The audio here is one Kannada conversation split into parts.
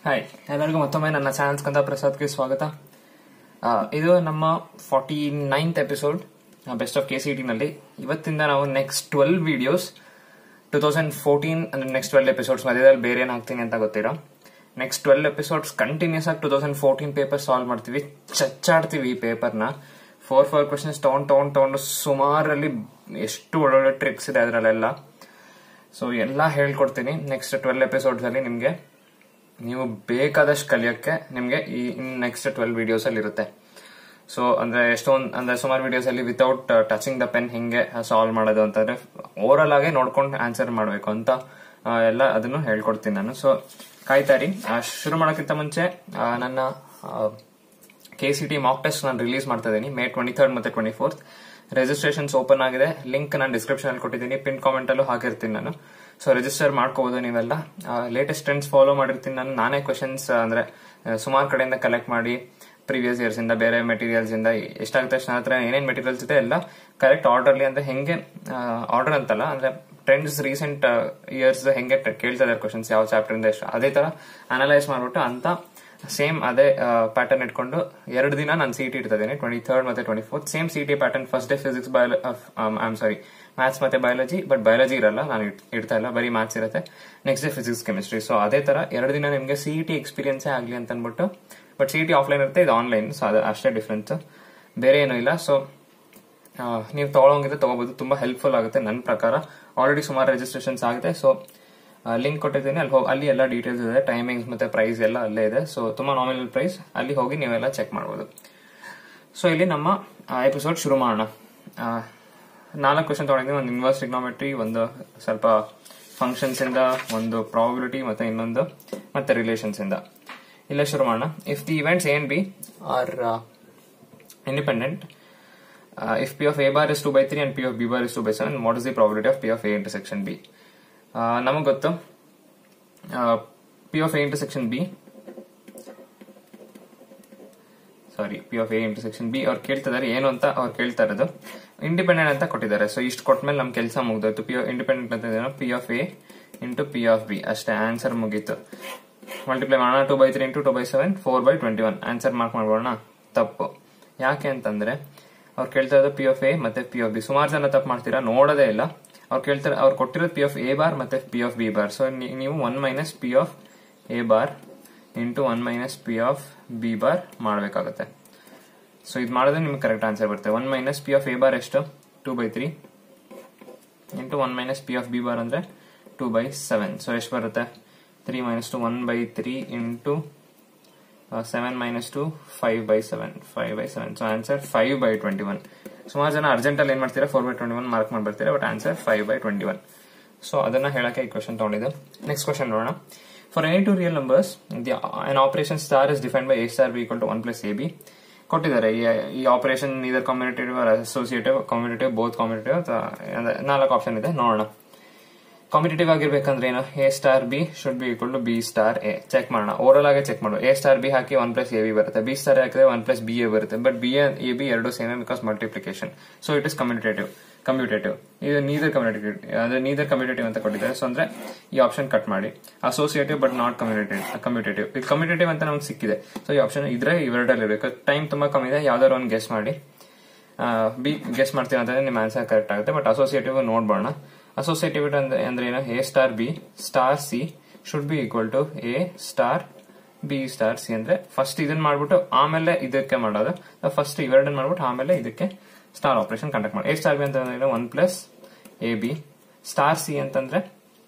ಹಾಯ್ ಎಲ್ಲರಿಗೂ ಮತ್ತೊಮ್ಮೆ ನನ್ನ ಚಾನಲ್ ಸ್ಕಂದ ಪ್ರಸಾದ್ಗೆ ಸ್ವಾಗತ ಆ, ಇದು ನಮ್ಮ forty ninth episode best of K C ಟಿನಲ್ಲಿ ಇವತ್ತಿಂದ ನಾವು next twelve videos two thousand fourteen ಅಂದ್ರೆ ನೆಕ್ಸ್ಟ್ ಟ್ವೆಲ್ ಎಪಿಸೋಡ್ಸ್ ಮಧ್ಯದಲ್ಲಿ ಬೇರೆ ಏನು ಹಾಕ್ತೀನಿ ಅಂತ ಗೊತ್ತಿರೋ ನೆಕ್ಸ್ಟ್ ಟ್ವೆಲ್ ಎಪಿಸೋಡ್ಸ್ ಕಂಟಿನ್ಯೂಸ್ ಆಗಿ two thousand fourteen paper solve ಮಾಡ್ತೀವಿ ಚಚ್ಚಾಡ್ತೀವಿ ಈ ಪೇಪರ್ನ ಫೋರ್ ಫೋರ್ ಕ್ವಶನ್ಸ್ ತಗೊಂಡ್ ತಗೊಂಡ್ ತಗೊಂಡು ಸುಮಾರಲ್ಲಿ ಎಷ್ಟು ಒಳ್ಳೊಳ್ಳೆ ಟ್ರಿಕ್ಸ್ ಇದೆ ಅದರಲ್ಲೆಲ್ಲ ಸೊ ಎಲ್ಲ ಹೇಳ್ಕೊಡ್ತೀನಿ ನೆಕ್ಸ್ಟ್ ಟ್ವೆಲ್ ಎಪಿಸೋಡ್ಸ್ ಅಲ್ಲಿ ನಿಮಗೆ ನೀವು ಬೇಕಾದಷ್ಟು ಕಲಿಯೋಕ್ಕೆ ನಿಮಗೆ ಈ ನೆಕ್ಸ್ಟ್ ಟ್ವೆಲ್ ವಿಡಿಯೋಸ್ ಅಲ್ಲಿ ಇರುತ್ತೆ ಸೊ ಅಂದ್ರೆ ಎಷ್ಟೊಂದು ಅಂದ್ರೆ ಸುಮಾರು ವಿಡಿಯೋಸ್ ಅಲ್ಲಿ ವಿತೌಟ್ ಟಚಿಂಗ್ ದ ಪೆನ್ ಹೆಂಗೆ ಸಾಲ್ವ್ ಮಾಡೋದು ಅಂತಂದ್ರೆ ಓವರಲ್ ಆಗಿ ನೋಡ್ಕೊಂಡು ಆನ್ಸರ್ ಮಾಡಬೇಕು ಅಂತ ಆ, ಎಲ್ಲ ಅದನ್ನು ಹೇಳ್ಕೊಡ್ತೀನಿ ನಾನು ಸೊ ಕಾಯ್ತಾರಿ ಆ, ಶುರು ಮಾಡೋಕ್ಕಿಂತ ಮುಂಚೆ ಆ, ನನ್ನ K C T mock test ನಾನು ರಿಲೀಸ್ ಮಾಡ್ತಾ ಇದ್ದೀನಿ ಮೇ ಟ್ವೆಂಟಿ ಥರ್ಡ್ ಮತ್ತೆ ಟ್ವೆಂಟಿ ಫೋರ್ತ್ ರಿಜಿಸ್ಟ್ರೇಷನ್ಸ್ ಓಪನ್ ಆಗಿದೆ ಲಿಂಕ್ ನಾನು ಡಿಸ್ಕ್ರಿಪ್ಷನ್ ಅಲ್ಲಿ ಕೊಟ್ಟಿದ್ದೀನಿ ಪಿನ್ ಕಾಮೆಂಟ್ ಅಲ್ಲೂ ಹಾಕಿರ್ತೀನಿ ನಾನು ಸೊ ರಿಜಿಸ್ಟರ್ ಮಾಡ್ಕೋಬಹುದು ನೀವೆಲ್ಲ ಲೇಟೆಸ್ಟ್ ಟ್ರೆಂಡ್ಸ್ ಫಾಲೋ ಮಾಡಿರ್ತೀನಿ ನಾನು ನಾನೇ ಕ್ವಶನ್ಸ್ ಅಂದ್ರೆ ಸುಮಾರು ಕಡೆಯಿಂದ ಕಲೆಕ್ಟ್ ಮಾಡಿ ಪ್ರೀವಿಯಸ್ ಇಯರ್ಸ್ ಇಂದ ಬೇರೆ ಮೆಟೀರಿಯಲ್ಸ್ ಇಂದ ಎಷ್ಟಾಗುತ್ತೆ ಅಷ್ಟು ನನ್ನ ಹತ್ರ ಏನೇನ್ ಮೆಟೀರಿಯಲ್ಸ್ ಇದೆ ಎಲ್ಲ ಕರೆಕ್ಟ್ ಆರ್ಡರ್ಲಿ ಅಂದ್ರೆ ಹೆಂಗೆ ಆರ್ಡರ್ ಅಂತಲ್ಲ ಅಂದ್ರೆ ಟ್ರೆಂಡ್ಸ್ ರೀಸೆಂಟ್ ಇಯರ್ಸ್ ಹೆಂಗೆ ಕೇಳ್ತಾ ಇದಾರೆ ಕ್ವಶನ್ಸ್ ಯಾವ ಚಾಪ್ಟರ್ ಇಂದ ಎಷ್ಟು ಅದೇ ತರ ಅನಲೈಸ್ ಮಾಡ್ಬಿಟ್ಟು ಅಂತ ಸೇಮ್ ಅದೇ ಪ್ಯಾಟರ್ನ್ ಇಟ್ಕೊಂಡು ಎರಡು ದಿನ ನಾನು ಸಿ ಟಿ ಇಡ್ತಿದ್ದೀನಿ ಟ್ವೆಂಟಿ ಥರ್ಡ್ ಮತ್ತೆ twenty fourth same C T pattern first day physics bio I am sorry maths ಮತ್ತೆ ಬಯಾಲಜಿ ಬಟ್ ಬಯಾಲಜಿ ಇರಲ್ಲ ನಾನು ಇಟ್- ಇಡ್ತಾ ಇಲ್ಲ ಬರೀ ಮ್ಯಾಥ್ಸ್ ಇರುತ್ತೆ next day physics chemistry so ಅದೇ ತರ ಎರಡು ದಿನ ನಿಮಗೆ ಸಿ ಟಿ ಎಕ್ಸ್ಪೀರಿಯನ್ಸೇ ಆಗಲಿ ಅಂತ ಅಂದ್ಬಿಟ್ಟು ಬಟ್ ಸಿ ಟಿ ಆಫ್ಲೈನ್ ಇರುತ್ತೆ ಇದು ಆನ್ಲೈನ್ ಸೊ ಅದು ಅಷ್ಟೇ ಡಿಫ್ರೆನ್ಸ್ ಬೇರೆ ಏನೂ ಇಲ್ಲ ಸೊ ನೀವು ತಗೊಳಂಗಿದ್ರೆ ತಗೋಬಹುದು ತುಂಬಾ ಹೆಲ್ಪ್ಫುಲ್ ಆಗುತ್ತೆ ನನ್ನ ಪ್ರಕಾರ ಆಲ್ರೆಡಿ ಸುಮಾರು ರಿಜಿಸ್ಟ್ರೇಷನ್ಸ್ ಆಗಿದೆ ಸೊ ಲಿಂಕ್ ಕೊಟ್ಟಿದ್ದೀನಿ ಅಲ್ಲಿ ಹೋಗಿ ಅಲ್ಲಿ ಎಲ್ಲ ಡೀಟೇಲ್ಸ್ ಇದೆ ಟೈಮಿಂಗ್ಸ್ ಮತ್ತೆ ಪ್ರೈಸ್ ಎಲ್ಲ ಅಲ್ಲೇ ಇದೆ ಸೊ ತುಂಬಾ ನಾಮಿನಲ್ ಪ್ರೈಸ್ ಅಲ್ಲಿ ಹೋಗಿ ನೀವೆಲ್ಲ ಚೆಕ್ ಮಾಡಬಹುದು ಸೊ ಇಲ್ಲಿ ನಮ್ಮ ಎಪಿಸೋಡ್ ಶುರು ಮಾಡೋಣ ಆ, ನಾಲ್ಕು ಕ್ವಶನ್ ತಗೊಂಡಿದ್ದೀನಿ ಒಂದು ಇನ್ವರ್ಸ್ ಟ್ರಿಗ್ನೋಮೆಟ್ರಿ ಒಂದು ಸ್ವಲ್ಪ ಫಂಕ್ಷನ್ಸ್ ಇಂದ ಒಂದು ಪ್ರಾಬಿಲಿಟಿ ಮತ್ತೆ ಇನ್ನೊಂದು ಮತ್ತೆ ರಿಲೇಷನ್ಸ್ ಇಂದ ಇಲ್ಲೇ ಶುರು ಮಾಡೋಣ if the events A and B are independent. Uh, if P of A bar is 2 by 3 and P of B bar is 2 by 7, what is the probability of P of A intersection B? Uh, ನಮಗೆ ಗೊತ್ತು P of A intersection B sorry P of A intersection B ಅವ್ರು ಕೇಳ್ತಿದ್ದಾರೆ ಏನು ಅಂತ ಅವ್ರು ಕೇಳ್ತಾ ಇರೋದು ಇಂಡಿಪೆಂಡೆಂಟ್ ಅಂತ ಕೊಟ್ಟಿದ್ದಾರೆ ಸೊ ಇಷ್ಟು ಕೊಟ್ಮೇಲೆ ನಮ್ ಕೆಲಸ ಮುಗ್ದೋಯ್ತು ಪಿ ಇಂಡಿಪೆಂಡೆಂಟ್ ಅಂತ P of A into P of B ಅಷ್ಟೇ ಆನ್ಸರ್ ಮುಗೀತು ಮಲ್ಟಿಪ್ಲೈ ಮಾಡೋಣ two by three into two by seven four by twenty one answer mark ಮಾಡ್ಬೋಣ ತಪ್ಪು ಯಾಕೆ ಅಂತಂದ್ರೆ ಅವ್ರು ಕೇಳ್ತಾ ಇರೋದು ಪಿ ಆಫ್ ಎ ಮತ್ತೆ ಪಿ ಆಫ್ ಬಿ ಸುಮಾರು ಜನ ತಪ್ಪು ಮಾಡ್ತೀರಾ ನೋಡೋದೇ ಇಲ್ಲ ಅವ್ರು ಕೇಳ್ತಾರೆ ಅವ್ರು ಕೊಟ್ಟಿರೋದು ಪಿ ಆಫ್ ಎ ಬಾರ್ ಮತ್ತೆ P of B bar so ನೀವು one minus P of A bar into one minus P of B bar ಮಾಡಬೇಕಾಗುತ್ತೆ ಸೊ ಇದು ಮಾಡಿದ್ರೆ ನಿಮ್ಗೆ ಕರೆಕ್ಟ್ ಆನ್ಸರ್ ಬರುತ್ತೆ one minus P of A bar ಎಷ್ಟು two by three into one minus P of B bar ಅಂದ್ರೆ ಟೂ ಬೈ ಸೆವೆನ್ ಸೊ ಎಷ್ಟು ಬರುತ್ತೆ three minus two one by three into seven minus to five by seven five by seven so answer five by twenty one ಸುಮಾರು ಜನ ಅರ್ಜೆಂಟ್ ಅಲ್ಲಿ ಏನ್ ಮಾಡ್ತೀರಾ four by twenty one mark ಮಾಡ್ಬರ್ತೀರಾ but answer five by twenty one so ಅದನ್ನ ಹೇಳಕ್ಕೆ ಈ ಕ್ವಶನ್ ತಗೊಂಡಿದ್ದೆ ನೆಕ್ಸ್ಟ್ ಕ್ವಶನ್ ನೋಡೋಣ for any two real numbers the an operation star is define by a star b equal to one plus a b ಕೊಟ್ಟಿದ್ದಾರೆ ಈ ಈ ಆಪರೇಷನ್ ಇದರ್ ಕಾಂಬಿನೇಟಿವ್ ಅಸೋಸಿಯೇಟಿವ್ ಕಾಂಬಿನೇಟಿವ್ ಬೋತ್ ಕಾಂಬಿನೇಟಿವ್ ನಾಲ್ಕು ಆಪ್ಷನ್ ಇದೆ ನೋಡೋಣ ಕಾಂಪಿಟೇಟಿವ್ ಆಗಿರ್ಬೇಕಂದ್ರೆ ಏನು a star b should be equal to b star a check ಮಾಡೋಣ ಓವರಲ್ ಆಗಿ ಚೆಕ್ ಮಾಡೋಣ ಎ ಸ್ಟಾರ್ ಬಿ ಹಾಕಿ ಒನ್ ಪ್ಲಸ್ ಎ ಬಿ ಬರುತ್ತೆ ಬಿ ಸ್ಟಾರ್ ಹಾಕಿದ್ರೆ ಒನ್ ಪ್ಲಸ್ ಬಿ ಎ ಬರುತ್ತೆ ಬಟ್ ಬಿ ಎ ಬಿ ಎರಡು same because multiplication so it is commutative commutative ಇದು ನೀದರ್ ಕಮ್ಯುಟೇಟಿವ್ ಅಂದ್ರೆ ನೀದರ್ ಕಮ್ಯುಟೇಟಿವ್ ಅಂತ ಕೊಟ್ಟಿದ್ದಾರೆ ಸೊ ಅಂದ್ರೆ ಈ ಆಪ್ಷನ್ ಕಟ್ ಮಾಡಿ associative but not commutative commutative ಇದು ಕಮ್ಯುಟೇಟಿವ್ ಅಂತ ನಮ್ಗೆ ಸಿಕ್ಕಿದೆ ಸೊ ಈ ಆಪ್ಷನ್ ಇದ್ರೆ ಇವೆರಡಲ್ಲಿ ಇರಬೇಕು ಟೈಮ್ ತುಂಬಾ ಕಮ್ಮಿ ಇದೆ ಯಾವ್ದಾದ್ರು ಒಂದು ಗೆಸ್ ಮಾಡಿ ಬಿ ಗೆಸ್ ಮಾಡ್ತೀವಿ ಅಂತಂದ್ರೆ ನಿಮ್ಮ ಆನ್ಸರ್ ಕರೆಕ್ಟ್ ಆಗುತ್ತೆ ಬಟ್ ಅಸೋಸಿಯೇಟಿವ್ ನೋಡ್ಬೋಣ ಅಸೋಸಿಯೇಟಿವ್ ಅಂದ್ರೆ ಅಂದ್ರೆ ಏನು a star b star c should be equal to a star b star c ಅಂದ್ರೆ ಫಸ್ಟ್ ಇದನ್ನ ಮಾಡ್ಬಿಟ್ಟು ಆಮೇಲೆ ಇದಕ್ಕೆ ಮಾಡೋದು ಫಸ್ಟ್ ಇವೆರಡನ್ನ ಮಾಡ್ಬಿಟ್ಟು ಆಮೇಲೆ ಇದಕ್ಕೆ ಸ್ಟಾರ್ ಆಪರೇಷನ್ ಕಂಡಕ್ಟ್ ಮಾಡಿ ಎ ಸ್ಟಾರ್ ಬಿ ಅಂತಂದ್ರೆ one plus a b star c ಅಂತಂದ್ರೆ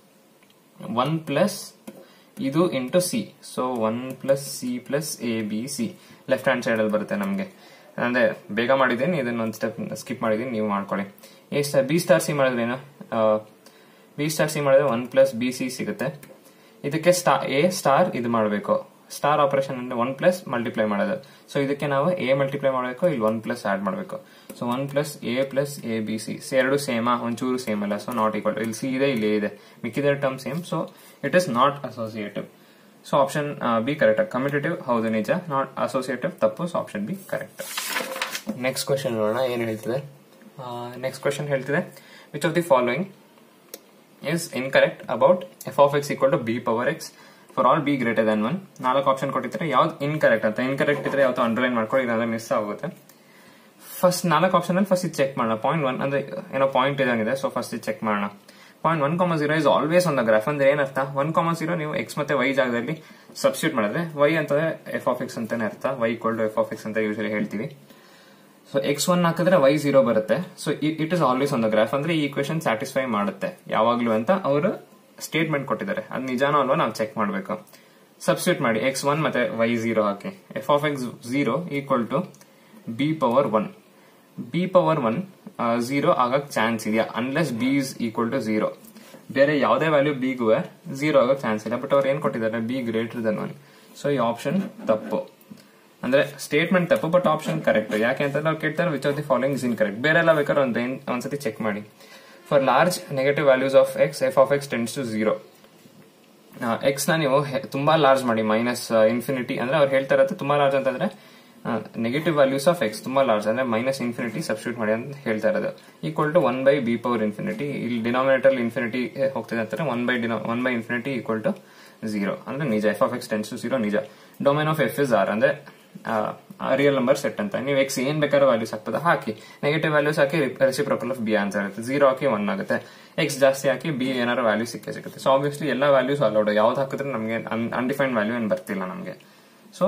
ಒನ್ ಪ್ಲಸ್ ಇದು into c so one plus c plus a b c left hand side ಅಲ್ಲಿ ಬರುತ್ತೆ ನಮಗೆ ಅಂದ್ರೆ ಬೇಗ ಮಾಡಿದ್ದೀನಿ ಇದನ್ನ ಒಂದು ಸ್ಟೆಪ್ ಸ್ಕಿಪ್ ಮಾಡಿದೀನಿ ನೀವು ಮಾಡ್ಕೊಳ್ಳಿ a star b star c ಮಾಡಿದ್ರೆ ಏನು ಬಿ ಸ್ಟಾರ್ ಸಿ ಮಾಡಿದ್ರೆ ಒನ್ ಪ್ಲಸ್ ಬಿ ಸಿ ಸಿಗುತ್ತೆ ಇದಕ್ಕೆ ಸ್ಟಾರ್ ಎ ಸ್ಟಾರ್ ಇದು ಮಾಡಬೇಕು ಸ್ಟಾರ್ ಆಪರೇಷನ್ ಅಂದ್ರೆ ಒನ್ ಪ್ಲಸ್ ಮಲ್ಟಿಪ್ಲೈ ಮಾಡೋದು ಸೊ ಇದಕ್ಕೆ ನಾವು ಎ ಮಲ್ಟಿಪ್ಲೈ ಮಾಡಬೇಕು ಇಲ್ಲಿ ಒನ್ ಪ್ಲಸ್ ಆಡ್ ಮಾಡಬೇಕು so one plus a plus a b c ಎರಡು ಸೇಮಾ ಒಂಚೂರು ಸೇಮ್ ಅಲ್ಲ ಸೊ ನಾಟ್ ಈಕ್ವಲ್ ಇಲ್ಲಿ ಸಿ ಇದೆ ಇಲ್ಲಿ ಇದೆ ಮಿಕ್ಕಿದ term same so it is not associative so option b correct commutative ಹೌದು ನಿಜ ನಾಟ್ ಅಸೋಸಿಯೇಟಿವ್ ತಪ್ಪು so option b correct next question ನೋಡೋಣ ಏನ್ ಹೇಳ್ತಿದೆ ನೆಕ್ಸ್ಟ್ ಕ್ವಶನ್ ಹೇಳ್ತಿದೆ which of the following is incorrect about f of x equal to b power x for all b greater than one ನಾಲ್ಕು ಆಪ್ಷನ್ ಕೊಟ್ಟಿದ್ರೆ ಯಾವ್ದು ಇನ್ಕರೆಕ್ಟ್ ಅಂತ ಇನ್ಕರೆಕ್ಟ್ ಇದ್ರೆ ಯಾವತ್ತು ಅಂಡರ್ಲೈನ್ ಮಾಡ್ಕೊಳ್ಳಿ ಇಲ್ಲಾಂದ್ರೆ ಮಿಸ್ ಆಗುತ್ತೆ ಫಸ್ಟ್ ನಾಲ್ಕು ಆಪ್ಷನ್ ಅಲ್ಲಿ ಫಸ್ಟ್ ಇದು ಚೆಕ್ ಮಾಡೋಣ ಪಾಯಿಂಟ್ ಒನ್ ಅಂದ್ರೆ ಏನೋ ಪಾಯಿಂಟ್ ಇದಂಗಿದೆ ಸೊ ಫಸ್ಟ್ ಇದು ಚೆಕ್ ಮಾಡೋಣ point one comma zero is always on the graph ಅಂದ್ರೆ ಏನರ್ಥ ಒನ್ ಕಾಮ ಜೀರೋ ನೀವು ಎಕ್ಸ್ ಮತ್ತೆ ವೈ ಜಾಗದಲ್ಲಿ ಸಬ್ಸ್ಟಿಟ್ಯೂಟ್ ಮಾಡಿದ್ರೆ ವೈ ಅಂತಂದ್ರೆ ಎಫ್ ಆಫ್ ಎಕ್ಸ್ ಅಂತಾನೆ ಅರ್ಥ y equal to f of x ಅಂತ ಯೂಶಲಿ ಹೇಳ್ತೀವಿ ಸೊ ಎಕ್ಸ್ ಒನ್ ಹಾಕಿದ್ರೆ ವೈ ಜೀರೋ ಬರುತ್ತೆ so it is always on the graph ಅಂದ್ರೆ ಈ ಕ್ವೆಶನ್ ಸ್ಯಾಟಿಸ್ಫೈ ಮಾಡುತ್ತೆ ಯಾವಾಗ್ಲೂ ಅಂತ ಅವರು ಸ್ಟೇಟ್ಮೆಂಟ್ ಕೊಟ್ಟಿದ್ದಾರೆ ಅದು ನಿಜಾನೋ ಅಲ್ವಾ ನಾವು ಚೆಕ್ ಮಾಡಬೇಕು ಸಬ್ಸ್ಟಿಟ್ಯೂಟ್ ಮಾಡಿ ಎಕ್ಸ್ ಒನ್ ಮತ್ತೆ ವೈ ಜೀರೋ ಹಾಕಿ f of x zero equal to b power one b power one zero ಆಗಕ್ ಚಾನ್ಸ್ ಇದೆಯಾ unless b is equal to zero ಬೇರೆ ಯಾವುದೇ ವ್ಯಾಲ್ಯೂ ಬಿಗೂ ಝೀರೋ ಆಗಕ್ ಚಾನ್ಸ್ ಇಲ್ಲ ಬಟ್ ಅವ್ರು ಏನ್ ಕೊಟ್ಟಿದ್ದಾರೆ b greater than one so ಈ ಆಪ್ಷನ್ ತಪ್ಪು ಅಂದ್ರೆ ಸ್ಟೇಟ್ಮೆಂಟ್ ತಪ್ಪು ಬಟ್ ಆಪ್ಷನ್ ಕರೆಕ್ಟ್ ಯಾಕೆ ಅಂತಂದ್ರೆ ಅವ್ರು ಕೇಳ್ತಾರೆ which of the following is incorrect ಬೇರೆ ಎಲ್ಲ ಬೇಕಾದ್ರೆ ಒಂದು ಒಂದ್ಸತಿ ಚೆಕ್ ಮಾಡಿ for large negative values of x f of x tends to zero x ನ ನೀವು ಹೆ- ತುಂಬಾ ಲಾರ್ಜ್ ಮಾಡಿ ಮೈನಸ್ ಇನ್ಫಿನಿಟಿ ಅಂದ್ರೆ ಅವ್ರು ಹೇಳ್ತಾ ಇರೋದು ತುಂಬಾ ಲಾರ್ಜ್ ಅಂತಂದ್ರೆ ನೆಗೆಟಿವ್ ವ್ಯಾಲ್ಯೂಸ್ ಆಫ್ ಎಕ್ಸ್ ತುಂಬಾ ಲಾರ್ಜ್ ಅಂದ್ರೆ ಮೈನಸ್ ಇನ್ಫಿನಿಟಿ ಸಬ್ಸ್ಟಿಟ್ಯೂಟ್ ಮಾಡಿ ಅಂತ ಹೇಳ್ತಾ ಇರೋದು equal to one by b power infinity ಇಲ್ಲಿ ಡಿನಾಮಿನೇಟರ್ ಇನ್ಫಿನಿಟಿ ಹೋಗ್ತಿದೆ ಅಂತಾರೆ one by one by infinity equal to zero ಅಂದ್ರೆ ನಿಜ f of x tends to zero ನಿಜ domain of f is r ಅಂದ್ರೆ ರಿಯಲ್ ನಂಬರ್ ಸೆಟ್ ಅಂತ ನೀವು ಎಕ್ಸ್ ಏನ್ ಬೇಕಾದ್ರೂ ವ್ಯಾಲ್ಯೂಸ್ ಹಾಕ್ತದ ಹಾಕಿ ನೆಗೆಟಿವ್ ವ್ಯಾಲ್ಯೂಸ್ ಹಾಕಿ ರೆಸಿಪ್ರೋಕಲ್ ಆಫ್ ಬಿ ಆನ್ಸರ್ ಆಗುತ್ತೆ ಝೀರೋ ಹಾಕಿ ಒನ್ ಆಗುತ್ತೆ ಎಕ್ಸ್ ಜಾಸ್ತಿ ಹಾಕಿ ಬಿ ಏನಾದ್ರು ವ್ಯಾಲ್ಯೂ ಸಿಕ್ಕೇ ಸಿಗುತ್ತೆ ಸೊ ಆಬ್ವಿಯಸ್ಲಿ ಎಲ್ಲ ವ್ಯಾಲ್ಯೂಸ್ ಅಲೌಡ್ ಯಾವ್ದು ಹಾಕಿದ್ರೆ ನಮಗೆ ಅನ್ಡಿಫೈನ್ಡ್ ವ್ಯಾಲ್ಯೂ ಏನು ಬರ್ತಿಲ್ಲ ನಮಗೆ so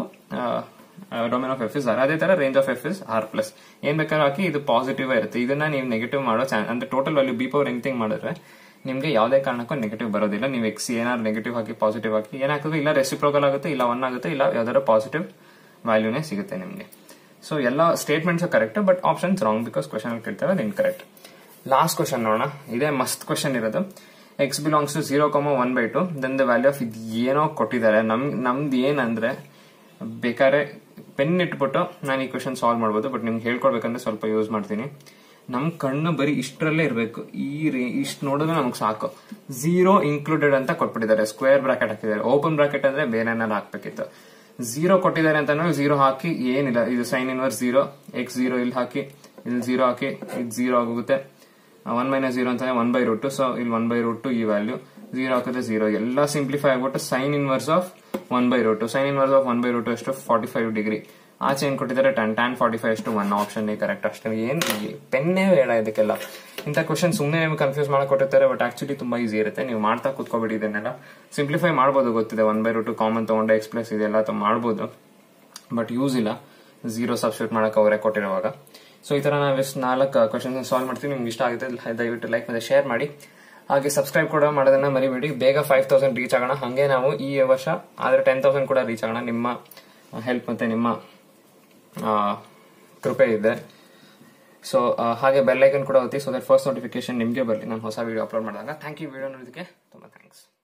domain of f is r ಅದೇ ತರ range of f is r plus ಏನ್ ಬೇಕಾದ್ರೂ ಹಾಕಿ ಇದು ಪಾಸಿಟಿವ್ ಇರುತ್ತೆ ಇದನ್ನ ನೀವು ನೆಗೆಟಿವ್ ಮಾಡೋ ಚಾನ್ಸ್ ಅಂದ್ರೆ total value b power anything ಮಾಡಿದ್ರೆ ನಿಮ್ಗೆ ಯಾವುದೇ ಕಾರಣಕ್ಕೂ ನೆಗೆಟಿವ್ ಬರೋದಿಲ್ಲ ನೀವು ಎಕ್ಸ್ ಏನಾದ್ರು ನೆಗೆಟಿವ್ ಹಾಕಿ ಪಾಸಿಟಿವ್ ಹಾಕಿ ಏನಾಗ್ತದೆ ಇಲ್ಲ ರೆಸಿಪ್ರೋಕಲ್ ಆಗುತ್ತೆ ಇಲ್ಲ ಒನ್ ಆಗುತ್ತೆ ಇಲ್ಲ ಯಾವ್ದಾದ್ರು ಪಾಸಿಟಿವ್ ವ್ಯಾಲ್ಯೂನೇ ಸಿಗುತ್ತೆ ನಿಮಗೆ ಸೊ ಎಲ್ಲ statements correct but options wrong because question ಕೇಳ್ತಾರೆ ಅದು ಇನ್ಕರೆಕ್ಟ್ ಲಾಸ್ಟ್ ಕ್ವಶನ್ ನೋಡೋಣ ಇದೇ ಮಸ್ತ್ ಕ್ವಶನ್ ಇರೋದು x belongs to zero comma one by two then the value of ಇದು ಏನೋ ಕೊಟ್ಟಿದ್ದಾರೆ ನಮ್ ನಮ್ದು ಏನಂದ್ರೆ ಬೇಕಾದ್ರೆ ಪೆನ್ ಇಟ್ಬಿಟ್ಟು ನಾನು ಈ ಕ್ವಶನ್ ಸಾಲ್ವ್ ಮಾಡ್ಬೋದು ಬಟ್ ನಿಮ್ಗೆ ಹೇಳ್ಕೊಡ್ಬೇಕಂದ್ರೆ ಸ್ವಲ್ಪ ಯೂಸ್ ಮಾಡ್ತೀನಿ ನಮ್ ಕಣ್ಣು ಬರೀ ಇಷ್ಟರಲ್ಲೇ ಇರಬೇಕು ಈ ರೇ ಇಷ್ಟು ನೋಡಿದ್ರೆ ನಮಗೆ ಸಾಕು ಝೀರೋ ಇನ್ಕ್ಲೂಡೆಡ್ ಅಂತ ಕೊಟ್ಬಿಟ್ಟಿದ್ದಾರೆ ಸ್ಕ್ವೇರ್ ಬ್ರಾಕೆಟ್ ಹಾಕಿದ್ದಾರೆ ಓಪನ್ ಬ್ರಾಕೆಟ್ ಅಂದ್ರೆ ಬೇರೆ ಏನಾದ್ರು ಹಾಕ್ಬೇಕಿತ್ತು ಝೀರೋ ಕೊಟ್ಟಿದ್ದಾರೆ ಅಂತ ಝೀರೋ ಹಾಕಿ ಏನಿಲ್ಲ ಇದು sine inverse zero x zero ಇಲ್ಲಿ ಹಾಕಿ ಇಲ್ಲಿ ಝೀರೋ ಹಾಕಿ ಇದು ಝೀರೋ ಆಗುತ್ತೆ ಒನ್ ಮೈನಸ್ ಝೀರೋ ಅಂತಾನೆ ಒನ್ ಬೈ ರೂಟ್ ಸೊ ಇಲ್ಲಿ ಒನ್ ಬೈ ರೂಟ್ ಈ ವ್ಯಾಲ್ಯೂ ಝೀರೋ ಹಾಕಿದ್ರೆ ಝೀರೋ ಎಲ್ಲ ಸಿಂಪ್ಲಿಫೈ ಆಗ್ಬಿಟ್ಟು sine inverse of one by root sine inverse of one by root ಎಷ್ಟು ಫಾರ್ಟಿ ಫೈವ್ ಡಿಗ್ರಿ ಆಚೆ ಏನ್ ಕೊಟ್ಟಿದ್ದಾರೆ ಟನ್ ಟ್ಯಾನ್ ಫಾರ್ಟಿ ಫೈವ್ ಅಷ್ಟು ಒನ್ ಆಪ್ಷನ್ ಕರೆಕ್ಟ್ ಅಷ್ಟೇ ಏನ್ ಪೆನ್ನೇ ಬೇಡ ಇದಕ್ಕೆಲ್ಲ ಇಂಥ ಕ್ವಶನ್ ಸುಮ್ಮನೆ ನಿಮ್ಗೆ ಕನ್ಫ್ಯೂಸ್ ಮಾಡಕ್ ಕೊಟ್ಟಿರ್ತಾರೆ ಬಟ್ ಆಕ್ಚುಲಿ ತುಂಬಾ ಈಸಿ ಇರುತ್ತೆ ನೀವು ಮಾಡ್ತಾ ಕೂತ್ಕೋಬಿಡಿ ಇದನ್ನೆಲ್ಲ ಸಿಂಪ್ಲಿಫೈ ಮಾಡ್ಬೋದು ಗೊತ್ತಿದೆ ಒನ್ ಬೈ ರೂಟ್ ಕಾಮನ್ ತಗೊಂಡೆ ಎಕ್ಸ್ ಪ್ಲಸ್ ಇದೆಲ್ಲ ತ- ಮಾಡ್ಬೋದು ಬಟ್ ಯೂಸ್ ಇಲ್ಲ ಝೀರೋ ಸಬ್ಸ್ಟಿಟ್ಯೂಟ್ ಮಾಡಕ್ ಅವರೇ ಕೊಟ್ಟಿರುವಾಗ ಸೊ ಈ ತರ ನಾವು ಎಷ್ಟು ನಾಲ್ಕು ಕ್ವಶನ್ ಸಾಲ್ವ್ ಮಾಡ್ತೀವಿ ನಿಮ್ಗೆ ಇಷ್ಟ ಆಗುತ್ತೆ ದಯವಿಟ್ಟು ಲೈಕ್ ಮತ್ತೆ ಶೇರ್ ಮಾಡಿ ಹಾಗೆ ಸಬ್ಸ್ಕ್ರೈಬ್ ಕೂಡ ಮಾಡೋದನ್ನ ಮರಿಬೇಡಿ ಬೇಗ ಫೈವ್ ತೌಸಂಡ್ ರೀಚ್ ಆಗೋಣ ಹಾಗೆ ನಾವು ಈ ವರ್ಷ ಆದ್ರೆ ಟೆನ್ ತೌಸಂಡ್ ಕೂಡ ರೀಚ್ ಆಗೋಣ ನಿಮ್ಮ ಹೆಲ್ಪ್ ಮತ್ತೆ ನಿಮ್ಮ ಆ, ಕೃಪೆ ಇದೆ ಸೊ ಹಾಗೆ ಬೆಲ್ ಐಕನ್ ಕೂಡ ಒತ್ತಿ ಸೊ ದಟ್ ಫಸ್ಟ್ ನೋಟಿಫಿಕೇಶನ್ ನಿಮಗೆ ಬರಲಿ ನಾನು ಹೊಸ ವಿಡಿಯೋ ಅಪ್ಲೋಡ್ ಮಾಡಿದಾಗ ಥ್ಯಾಂಕ್ ಯು ವಿಡಿಯೋ ನೋಡೋದಕ್ಕೆ ತುಂಬ ಥ್ಯಾಂಕ್ಸ್